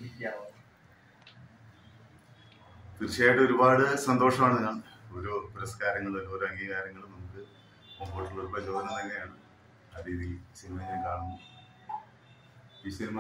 ഇരിക്കുകയാണോ തീർച്ചയായിട്ടും ഒരുപാട് സന്തോഷമാണ് ഞാൻ ഓരോ പുരസ്കാരങ്ങളും ഓരോ അംഗീകാരങ്ങളും നമുക്ക് മുമ്പോട്ടുള്ള ഒരു പ്രചോദനം തന്നെയാണ് ആ രീതിയിൽ സിനിമ ഞാൻ കാണുന്നു ഈ സിനിമ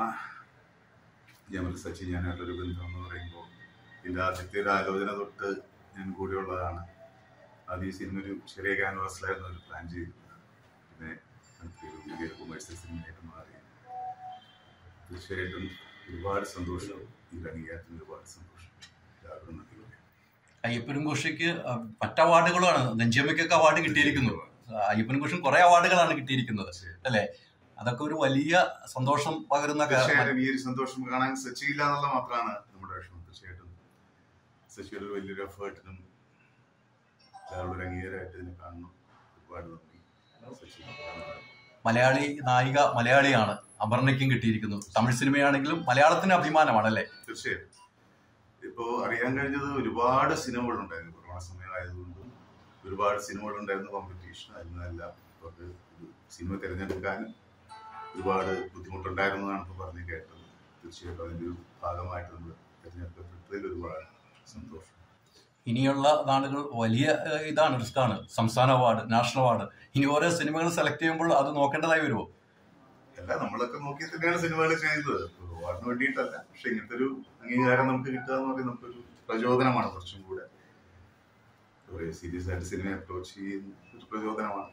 ജമൽ സച്ചി ഞാനായിട്ടൊരു ബന്ധം എന്ന് പറയുമ്പോൾ ഇതിൻ്റെ ആദ്യത്തെ ഒരു ആലോചന തൊട്ട് ഞാൻ കൂടെയുള്ളതാണ് ആദ്യം ഈ സിനിമ ഒരു ചെറിയ ക്യാൻവാസിലായിരുന്നു ഒരു പ്ലാൻ ചെയ്തത് പിന്നെ നമുക്കൊരു വലിയ കൊമേഴ്സ്യൽ സിനിമയായിട്ട് മാറി തീർച്ചയായിട്ടും ഒരുപാട് സന്തോഷം ഈ അംഗീകാരത്തിന് ഒരുപാട് സന്തോഷം എല്ലാവരും നന്ദി പറയാം അയ്യപ്പനും ഘോഷയ്ക്ക് മറ്റ് അവാർഡുകളാണ് നെഞ്ചിയമ്മയ്ക്കൊക്കെ അവാർഡ് കിട്ടിയിരിക്കുന്നു അയ്യപ്പൻ ഘോഷം കുറെ അവാർഡുകളാണ് കിട്ടിയിരിക്കുന്നത് അല്ലേ അതൊക്കെ ഒരു വലിയ സന്തോഷം പകരുന്ന കാ- തീർച്ചയായിട്ടും ഈ ഒരു സന്തോഷം കാണാൻ സച്ചിയില്ല എന്നുള്ള മാത്രമാണ് നമ്മുടെ വിഷമം തീർച്ചയായിട്ടും സച്ചിയുടെ ഒരു വലിയൊരു എഫേർട്ടിനും എല്ലാവരുടെ ഒരു അംഗീകാരമായിട്ട് ഇതിനെ കാണുന്നു ഒരുപാട് നന്ദി സച്ചി മലയാളി നായിക മലയാളിയാണ് അപർണയ്ക്കും കിട്ടിയിരിക്കുന്നു തമിഴ് സിനിമയാണെങ്കിലും മലയാളത്തിന് അഭിമാനമാണ് അല്ലേ തീർച്ചയായും ഇപ്പോ അറിയാൻ കഴിഞ്ഞത് ഒരുപാട് സിനിമകളുണ്ടായിരുന്നു കൊറോണ സമയമായതുകൊണ്ടും ഒരുപാട് സിനിമകളുണ്ടായിരുന്നു കോമ്പറ്റീഷൻ അതിൽ നിന്നെല്ലാം അവർക്ക് ഒരു സിനിമ തിരഞ്ഞെടുക്കാനും ഒരുപാട് ബുദ്ധിമുട്ടുണ്ടായിരുന്നതാണ് ഇപ്പോൾ പറഞ്ഞ് കേട്ടത് തീർച്ചയായിട്ടും അതിൻ്റെ ഒരു ഭാഗമായിട്ട് നമ്മൾ തിരഞ്ഞെടുക്കപ്പെട്ടതിൽ ഒരുപാട് സന്തോഷം ഇനിയുള്ള നാളുകൾ വലിയ ഏഹ്, ഇതാണ് റിസ്ക്കാണ് സംസ്ഥാന അവാർഡ് നാഷണൽ അവാർഡ് ഇനി ഓരോ സിനിമകൾ സെലക്ട് ചെയ്യുമ്പോൾ അത് നോക്കേണ്ടതായി വരുമോ അല്ല നമ്മളൊക്കെ നോക്കി തന്നെയാണ് സിനിമകൾ ചെയ്യുന്നത് അവാർഡിന് വേണ്ടിയിട്ടല്ല പക്ഷെ ഇങ്ങനത്തെ ഒരു അംഗീകാരം നമുക്ക് കിട്ടുക എന്ന് പറയുന്നത് നമുക്കൊരു പ്രചോദനമാണ് കുറച്ചും കൂടെ കുറേ സീരിയസ് ആയിട്ട് സിനിമ അപ്രോച്ച് ചെയ്യുന്ന ഒരു പ്രചോദനമാണ്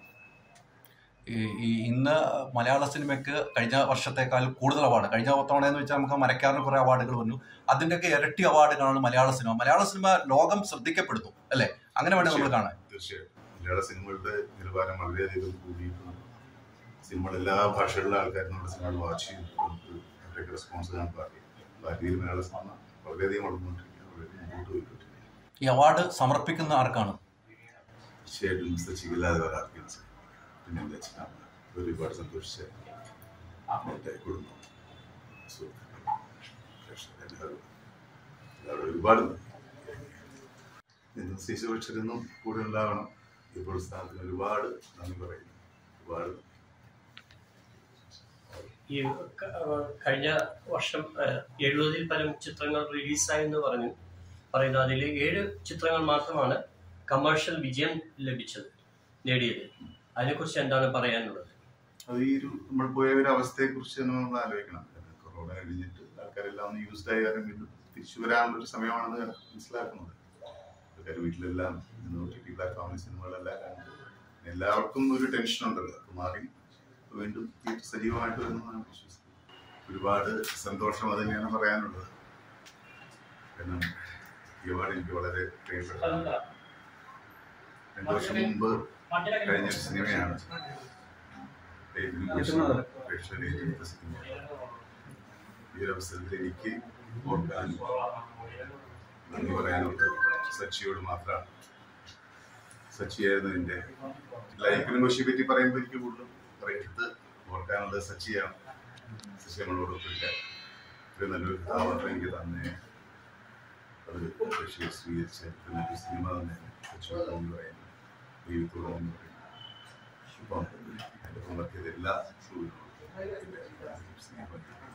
ഈ- ഈ ഇന്ന് മലയാള സിനിമയ്ക്ക് കഴിഞ്ഞ വർഷത്തേക്കാൾ കൂടുതൽ അവാർഡ് കഴിഞ്ഞ തവണ എന്ന് വെച്ചാൽ നമുക്ക് മരക്കാറിന് കുറെ അവാർഡുകൾ വന്നു അതിന്റെയൊക്കെ ഇരട്ടി അവാർഡുകളാണ് മലയാള സിനിമ മലയാള സിനിമ ലോകം ശ്രദ്ധിക്കപ്പെടുന്നു അല്ലെ അങ്ങനെ വേണം നമ്മൾ കാണാൻ തീർച്ചയായും മലയാള സിനിമകളുടെ നിലവാരം വളരെയധികം കൂടിയിട്ടുണ്ട് സിനിമകൾ എല്ലാ ഭാഷകളിലെ ആൾക്കാർ നമ്മുടെ സിനിമകൾ വാച്ച് ചെയ്തു നമുക്ക് അവരുടെയൊക്കെ റെസ്പോൺസ് ഞാൻ പറയും ഭാരതീയ മലയാള സിനിമ വളരെയധികം വളർന്നുകൊണ്ടിരിക്കുകയാണ് വളരെയധികം മുമ്പോട്ട് പോയിക്കൊണ്ടിരിക്കുകയാണ് ഈ അവാർഡ് സമർപ്പിക്കുന്ന ആർക്കാണ് തീർച്ചയായിട്ടും സച്ചിക്കില്ലാതെ വേറെ ആർക്കും സാർ പിന്നെ എന്താ വെച്ചാൽ ഒരുപാട് സന്തോഷിച്ച എൻ്റെ കുടുംബം സുഹൃത്തുക്കൾ പ്രേക്ഷകർ എല്ലാവരും എല്ലാവരും ഒരുപാട് നന്ദി. ഇന്ന് ശിശുപക്ഷരൊന്നും കൂടെ ഉണ്ടാവണം ഈ പ്രോത്സാഹനത്തിന് ഒരുപാട് നന്ദി പറയുന്നു ഒരുപാട് നന്ദി. ഈ ക- ഏഹ് കഴിഞ്ഞ വർഷം ഏഹ് എഴുപതിൽ പരം ചിത്രങ്ങൾ റിലീസായെന്ന് പറഞ്ഞു പറയുന്നു അതിൽ ഏഴ് ചിത്രങ്ങൾ മാത്രമാണ് കമേഴ്ഷ്യൽ വിജയം ലഭിച്ചത് നേടിയത് അതിനെക്കുറിച്ച് എന്താണ് പറയാനുള്ളത് അത് ഈ ഒരു നമ്മൾ പോയ ഒരു അവസ്ഥയെ കുറിച്ച് തന്നെ നമ്മൾ ആലോചിക്കണം കൊറോണ കഴിഞ്ഞിട്ട് ആൾക്കാരെല്ലാം ഒന്ന് യൂസ്ഡ് ആയി കാരണം വീണ്ടും തിരിച്ചു വരാനുള്ള ഒരു സമയമാണെന്ന് മനസ്സിലാക്കുന്നത് ആൾക്കാർ വീട്ടിലെല്ലാം ഒ ടി ടി പ്ലാറ്റ്ഫോമിൽ സിനിമകളെല്ലാം കണ്ട് എല്ലാവർക്കും ഒരു ടെൻഷൻ ഉണ്ടല്ലോ അത് മാറി വീണ്ടും തിയേറ്റർ സജീവമായിട്ട് വരുന്നതാണ് വിശ്വസിക്കുന്നത് ഒരുപാട് സന്തോഷം അത് തന്നെയാണ് പറയാനുള്ളത് കാരണം ഈ അവാർഡ് എനിക്ക് വളരെ പ്രിയപ്പെട്ടതാണ് രണ്ടു വർഷം മുമ്പ് കഴിഞ്ഞ ഒരു സിനിമയാണ് ഇതിനെ കുറിച്ച് പ്രേക്ഷകരെ ഏറ്റെടുത്ത സിനിമയാണ് ഈ ഒരു അവസരത്തിൽ എനിക്ക് ഓർക്കാനും നന്ദി പറയാനുള്ളത് സച്ചിയോട് മാത്രമാണ് സച്ചിയായിരുന്നു എൻ്റെ ലൈഫിനെ കുറിച്ച് പറ്റി പറയുമ്പോൾ എനിക്ക് കൂടുതലും പറയരുത് ഓർക്കാനുള്ളത് സച്ചിയാണ് സച്ചി നമ്മളോട് ഒപ്പില്ല ഇത്രയും നല്ലൊരു കഥാപാത്രം എനിക്ക് തന്നെ അത് പ്രേക്ഷകർ സ്വീകരിച്ച ഇത്രയും നല്ലൊരു സിനിമ തന്നെ സച്ചിയോട് എന്ന് പറയുന്നത് ദൈവത്തോട് എന്ന് പറയുന്നത് ഇപ്പം എൻ്റെ വർക്ക് ചെയ്ത എല്ലാ സുഹൃത്തുക്കളും എൻ്റെ സ്നേഹം